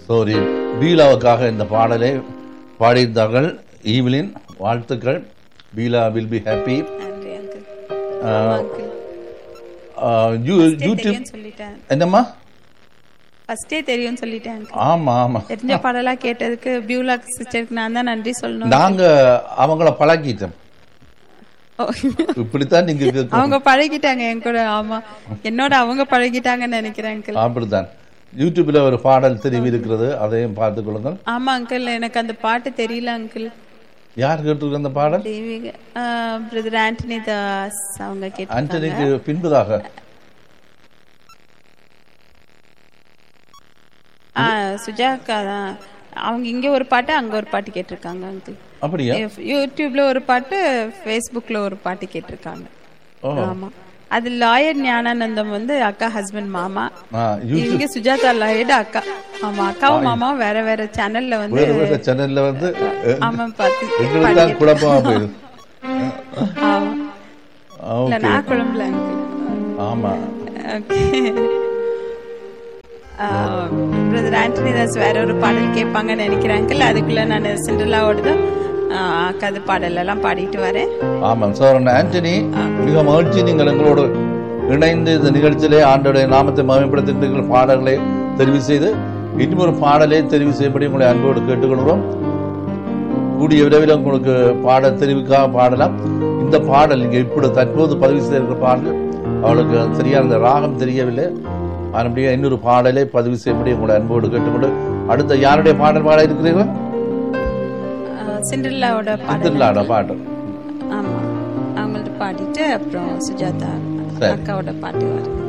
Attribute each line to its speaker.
Speaker 1: சோரி பீலாவுக்காக இந்த பாடலை பாடியிருந்தார்கள் ஈவிலின் வாழ்த்துக்கள் பீலா வில் பி ஹாப்பி
Speaker 2: நன்றி அங்கிள் அங்கிள்
Speaker 1: யூடியூப்
Speaker 2: தெரியும் சொல்லிட்டேன்
Speaker 1: என்னம்மா
Speaker 2: ஃபர்ஸ்டே தெரியும் சொல்லிட்டேன் uncle.
Speaker 1: ஆமா ஆமா
Speaker 2: தெரிஞ்ச பாடலா கேட்டதுக்கு பியூலா சிஸ்டருக்கு நான் தான் நன்றி சொல்லணும்
Speaker 1: நாங்க அவங்கள பழக்கிட்டோம்
Speaker 2: ஓ.
Speaker 1: இப்படித்தான் நீங்க கேட்கணும்.
Speaker 2: அவங்க பழகிட்டாங்க என் கூட ஆமா என்னோட அவங்க பழகிட்டாங்கன்னு நினைக்கிறேன் அங்கிள்
Speaker 1: அப்படித்தான் யூடியூப்ல ஒரு பாடல் தெரிவி இருக்கிறது அதையும் பார்த்துக் கொள்ளுங்கள்
Speaker 2: ஆமா அங்கிள் எனக்கு அந்த பாட்டு தெரியல அங்கிள்
Speaker 1: யார் கேட்டிருக்க அந்த பாடல்
Speaker 2: தெய்வீக பிரதர் ஆண்டனி தாஸ் அவங்க கேட்டு
Speaker 1: ஆண்டனிக்கு பின்புதாக
Speaker 2: ஆ சுஜாக்கா தான் அவங்க இங்க ஒரு பாட்டு அங்க ஒரு பாட்டு கேட்டிருக்காங்க அங்கிள்
Speaker 1: அப்படியா
Speaker 2: யூடியூப்ல ஒரு பாட்டு ஃபேஸ்புக்ல ஒரு பாட்டு கேட்டிருக்காங்க
Speaker 1: ஓ
Speaker 2: ஆமா அது லாயர் ஞானானந்தம் வந்து அக்கா ஹஸ்பண்ட் மாமா
Speaker 1: ஆ, யூ-
Speaker 2: இங்க சுஜாதா லாயர்டு அக்கா ஆமா அக்காவும் மாமாவும் வேற வேற சேனல்ல வந்து
Speaker 1: வேறு வேறு சேனல்ல வந்து அஹ்,
Speaker 2: ஆமா பாத்து
Speaker 1: எங்களுக்கு தான் குழப்பமா போயிடுது
Speaker 2: ஆமா இல்ல
Speaker 1: ஓகே
Speaker 2: நான் குழம்புல
Speaker 1: ஆமா
Speaker 2: பிரதர் ஆண்டனி தாஸ் வேற ஒரு பாடல் கேட்பாங்கன்னு நினைக்கிறேன் uncle. அதுக்குள்ள நான் சிண்டலாவோட தான் கதை பாடல் எல்லாம் பாடிட்டு வரேன்
Speaker 1: ஆமா சோரன் ஆண்டனி மிக மகிழ்ச்சி நீங்கள் எங்களோடு இணைந்து இந்த நிகழ்ச்சியிலே ஆண்டோடைய நாமத்தை மகிமைப்படுத்துகின்ற பாடல்களை தெரிவு செய்து இன்னும் ஒரு பாடலை தெரிவு செய்யப்படி உங்களை அன்போடு கேட்டுக்கொள்கிறோம் கூடிய விரைவில் உங்களுக்கு பாட தெரிவுக்காக பாடலாம் இந்த பாடல் நீங்க இப்படி தற்போது பதிவு செய்திருக்கிற பாடல் அவளுக்கு சரியான அந்த ராகம் தெரியவில்லை மறுபடியும் இன்னொரு பாடலை பதிவு செய்யப்படி உங்களை அன்போடு கேட்டுக்கொண்டு அடுத்த யாருடைய பாடல் பாட இருக்கிறீர்கள்
Speaker 2: சிண்டலாவோட பாடல்
Speaker 1: திருநாட பாடல்
Speaker 2: ஆமா அவங்கள்ட்ட பாடிட்டு அப்புறம் சுஜாதா
Speaker 1: சரி.
Speaker 2: அக்காவோட பாட்டு வரும்